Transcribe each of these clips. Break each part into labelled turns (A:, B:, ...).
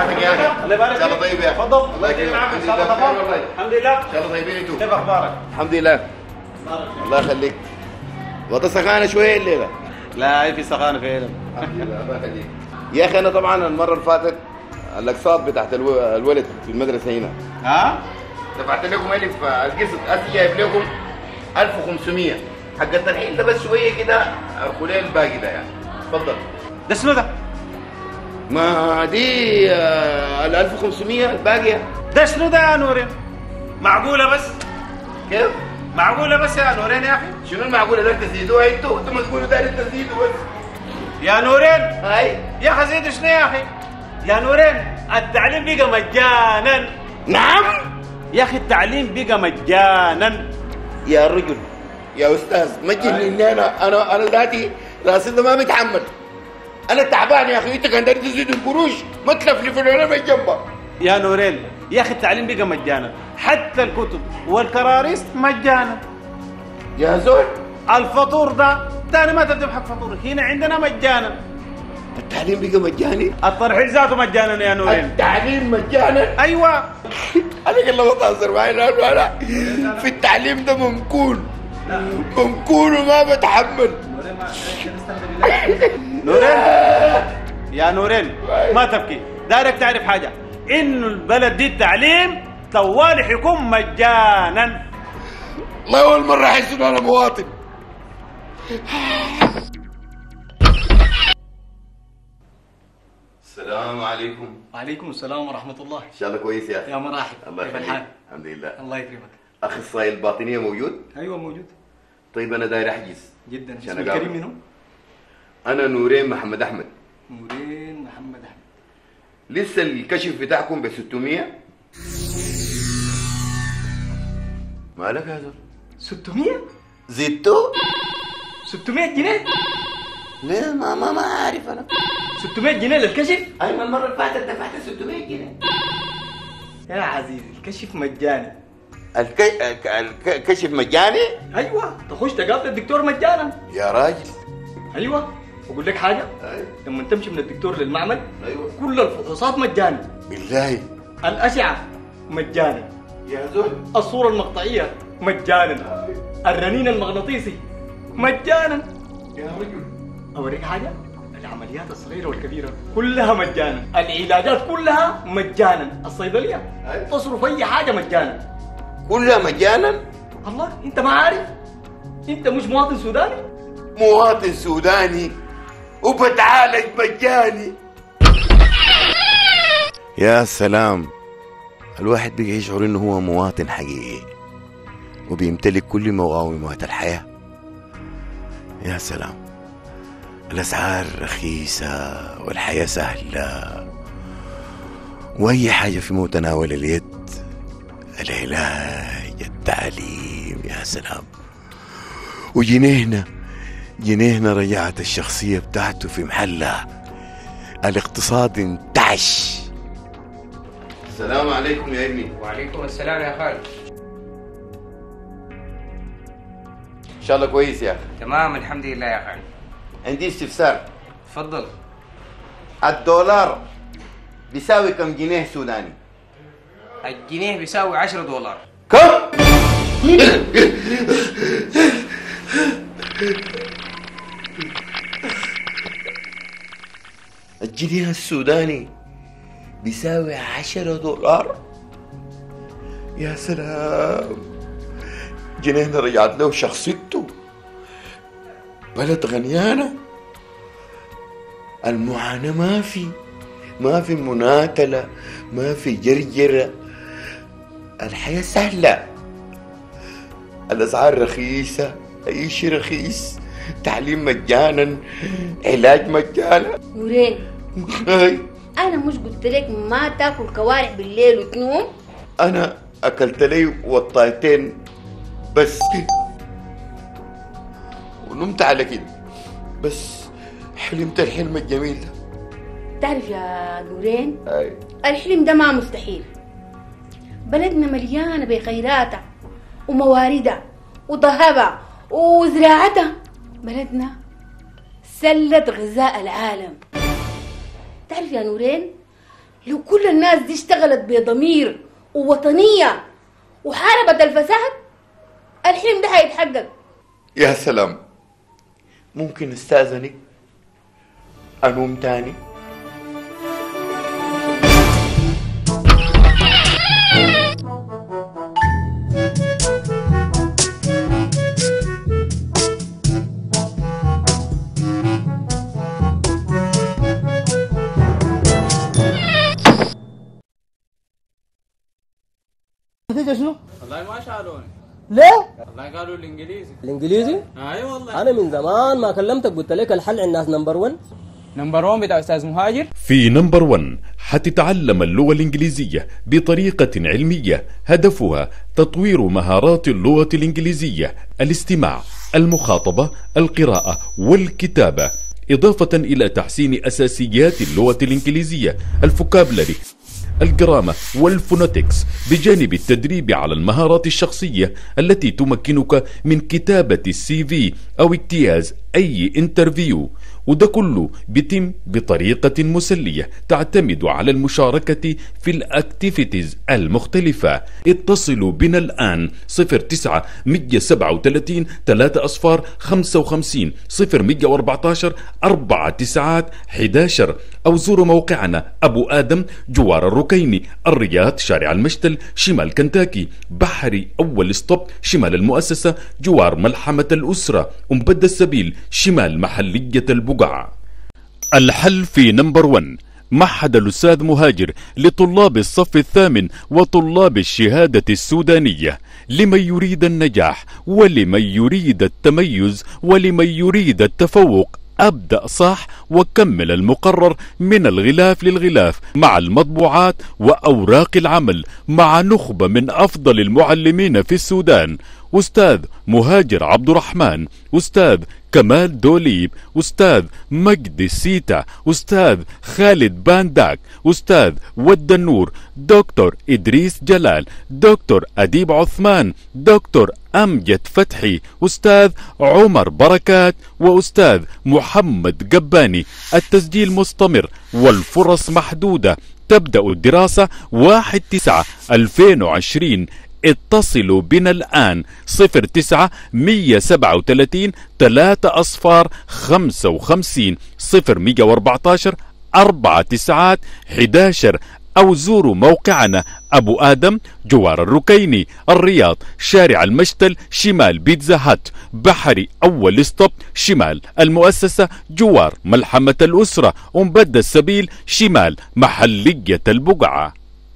A: صحتك يا اخي
B: الله يبارك
A: ان شاء الله
B: فيك
A: طيب يا اخي
B: تفضل
A: الله
B: يجي
A: يكرمك
B: معك ان
A: الحمد
B: شاء الله
A: لله بخير
B: تمام
A: والله
B: الحمد لله
A: ان شاء الله طيبين انتوا
B: كيف اخبارك؟
A: الحمد لله الله يخليك غطا سخانه شويه الليله
B: لا هي في سخانه فعلا
A: الحمد لله الله يخليك يا اخي انا طبعا المره اللي فاتت الاقساط بتاعت الو- الولد في المدرسه هنا
B: ها؟
A: دفعت لكم الف القسط اسي جايب لكم 1500 حق الترحيل ده بس شويه كده خلال الباقي ده يعني تفضل
B: ده شنو ده؟
A: ما دي آه، ال 1500 الباقيه
B: ده شنو ده يا نورين؟ معقوله بس؟
A: كيف؟
B: معقوله بس يا نورين يا اخي؟
A: شنو المعقوله ده تزيدوها انتوا انتوا ما تقولوا ده تزيدوا بس
B: يا نورين
A: هاي
B: يا اخي زيد شنو يا اخي؟ يا نورين التعليم بقى مجانا
A: نعم
B: يا اخي التعليم بقى مجانا
A: يا رجل يا استاذ ما تجنني انا انا انا ذاتي راسي ده ما بيتحمل انا تعبان يا اخي انت كان داير تزيد القروش ما تلفلف العلماء جنبك
B: يا نورين يا اخي التعليم بقى مجانا حتى الكتب والكراريس مجانا
A: يا زول
B: الفطور ده تاني ما تبدأ بحق فطور هنا عندنا مجانا
A: التعليم بقى مجاني
B: الترحيل ذاته مجانا يا نورين
A: التعليم مجانا
B: ايوه
A: انا قال ما تهزر معي لانه انا في التعليم ده ممكون ممكون وما بتحمل
B: نورين يا نورين ما تبكي دايرك تعرف حاجه انه البلد دي التعليم طوال حيكون مجانا
A: والله اول مره احس انه انا مواطن السلام عليكم
C: وعليكم السلام ورحمة الله
A: ان شاء الله كويس يا اخي
C: يا مرحب
A: الله
C: كيف
A: يخليك
C: الحال؟
A: الحمد لله
C: الله يكرمك
A: اخصائي الباطنيه موجود
C: أيوة موجود
A: طيب انا داير احجز
C: جدا
A: عشان
C: اسم
A: أقابل.
C: الكريم منه؟
A: انا نورين محمد احمد
C: نورين محمد أحمد
A: لسه الكشف بتاعكم ب 600 مالك يا زول
C: 600
A: زدتوا
C: 600 جنيه
A: لا ما ما ما عارف انا
C: 600 جنيه للكشف
A: ايوه المره اللي فاتت دفعت 600 جنيه
C: يا عزيزي الكشف مجاني
A: الك... الك... الكشف مجاني
C: أيوة تخش تقابل الدكتور مجانا
A: يا راجل
C: أيوة أقول لك حاجة
A: أيوة.
C: لما تمشي من الدكتور للمعمل
A: ايوه
C: كل الفحوصات مجاني
A: بالله
C: الأشعة مجاني
A: يا زول
C: الصورة المقطعية مجانا الرنين المغناطيسي مجانا
A: يا رجل
C: اوريك حاجه العمليات الصغيره والكبيره كلها مجانا العلاجات كلها مجانا الصيدليه
A: أيوة.
C: تصرف اي حاجه مجانا
A: كلها مجانا
C: الله انت ما عارف انت مش مواطن سوداني
A: مواطن سوداني وبتعالج مجاني يا سلام الواحد بقى يشعر انه هو مواطن حقيقي وبيمتلك كل مقومات الحياة يا سلام الأسعار رخيصة والحياة سهلة وأي حاجة في متناول اليد العلاج التعليم يا سلام وجنيهنا جنيهنا رجعت الشخصية بتاعته في محلها الاقتصاد انتعش السلام عليكم يا ابني
D: وعليكم السلام يا خالد
A: ان شاء الله كويس يا اخي
D: تمام الحمد لله يا خالد
A: عندي استفسار
D: تفضل
A: الدولار بيساوي كم جنيه سوداني
D: الجنيه بيساوي 10 دولار
A: كم الجنيه السوداني بيساوي عشرة دولار يا سلام جنيهنا رجعت له شخصيته بلد غنيانة المعاناة ما في ما في مناتلة ما في جرجرة الحياة سهلة الأسعار رخيصة أي شيء رخيص تعليم مجانا علاج مجانا
E: نورين
A: هاي
E: انا مش قلت لك ما تاكل كوارع بالليل وتنوم
A: أنا أكلت لي وطايتين بس ونمت على كده بس حلمت الحلم الجميل ده
E: تعرف يا نورين
A: هاي
E: الحلم ده ما مستحيل بلدنا مليانة بخيراتها ومواردها وذهبها وزراعتها بلدنا سلة غذاء العالم تعرف يا نورين لو كل الناس دي اشتغلت بضمير ووطنية وحاربت الفساد الحلم ده هيتحقق
A: يا سلام ممكن استاذنك انوم تاني
F: النتيجة شنو؟
B: والله ما شالوني
F: ليه؟
B: والله قالوا الانجليزي
F: الانجليزي؟
B: اي والله
F: انا من زمان ما كلمتك قلت لك الحل عند ناس نمبر 1
B: نمبر 1 بتاع استاذ مهاجر
G: في نمبر 1 حتتعلم اللغة الإنجليزية بطريقة علمية هدفها تطوير مهارات اللغة الإنجليزية الاستماع المخاطبة القراءة والكتابة إضافة إلى تحسين أساسيات اللغة الإنجليزية الفوكابلري الجرامة والفونوتكس بجانب التدريب على المهارات الشخصية التي تمكنك من كتابة السي في أو اجتياز أي انترفيو وده كله بيتم بطريقة مسلية تعتمد على المشاركة في الأكتيفيتيز المختلفة اتصلوا بنا الآن 09 137 3 أصفار 55 0114 4 تسعات 11 أو زوروا موقعنا أبو آدم جوار الركيني الرياض شارع المشتل شمال كنتاكي بحري أول ستوب شمال المؤسسة جوار ملحمة الأسرة ومبدى السبيل شمال محلية البقعة الحل في نمبر 1 معهد الأستاذ مهاجر لطلاب الصف الثامن وطلاب الشهادة السودانية لمن يريد النجاح ولمن يريد التميز ولمن يريد التفوق أبدأ صح وكمل المقرر من الغلاف للغلاف مع المطبوعات وأوراق العمل مع نخبة من أفضل المعلمين في السودان أستاذ مهاجر عبد الرحمن أستاذ كمال دوليب أستاذ مجدي السيتا أستاذ خالد بانداك أستاذ ود النور دكتور إدريس جلال دكتور أديب عثمان دكتور أمجد فتحي أستاذ عمر بركات وأستاذ محمد قباني التسجيل مستمر والفرص محدودة تبدأ الدراسة 1 9 2020 اتصلوا بنا الآن 09 137 3 أصفار 55 0114 4 تسعات 11 أو زوروا موقعنا أبو آدم جوار الركيني الرياض شارع المشتل شمال بيتزا هات بحري أول ستوب شمال المؤسسة جوار ملحمة الأسرة ومبدى السبيل شمال محلية البقعة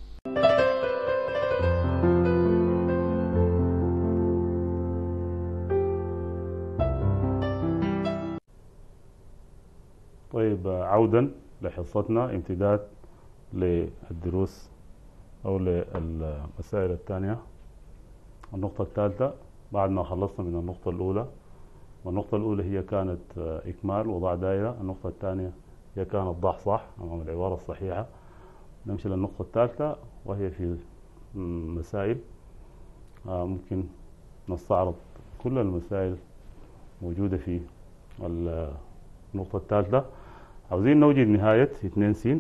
H: طيب عودا لحصتنا امتداد للدروس أو للمسائل الثانية النقطة الثالثة بعد ما خلصنا من النقطة الأولى والنقطة الأولى هي كانت إكمال وضع دائرة النقطة الثانية هي كانت ضع صح أمام العبارة الصحيحة نمشي للنقطة الثالثة وهي في مسائل آه، ممكن نستعرض كل المسائل موجودة في النقطة الثالثة عاوزين نوجد نهاية 2 س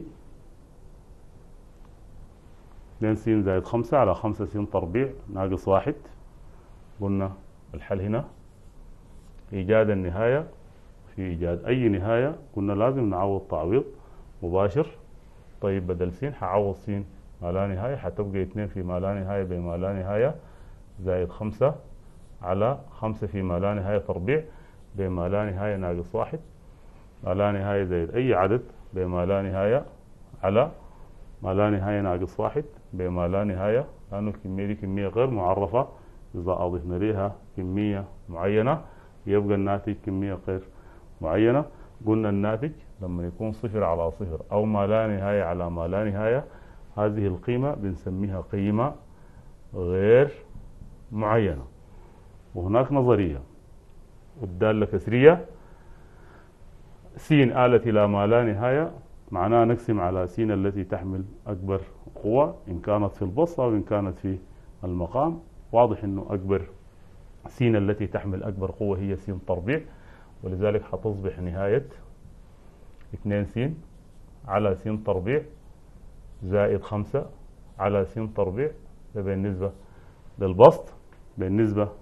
H: 2 س زائد 5 على 5 س تربيع ناقص واحد قلنا الحل هنا إيجاد النهاية في إيجاد أي نهاية قلنا لازم نعوض تعويض مباشر طيب بدل س حعوض س ما لا نهاية حتبقى 2 في ما لا نهاية بما لا نهاية زائد 5 على 5 في ما لا نهاية تربيع بما لا نهاية ناقص واحد ما لا نهاية زائد أي عدد بما لا نهاية على ما لا نهاية ناقص واحد بما لا نهاية لأنه الكمية دي كمية غير معرفة إذا أضفنا لها كمية معينة يبقى الناتج كمية غير معينة قلنا الناتج لما يكون صفر على صفر أو ما لا نهاية على ما لا نهاية هذه القيمة بنسميها قيمة غير معينة وهناك نظرية والدالة كسرية س آلت إلى ما لا نهاية معناها نقسم على س التي تحمل أكبر قوة إن كانت في البسط أو إن كانت في المقام واضح أنه أكبر س التي تحمل أكبر قوة هي س تربيع ولذلك حتصبح نهاية 2 س على س تربيع زائد خمسة على س تربيع ده بالنسبة للبسط بالنسبة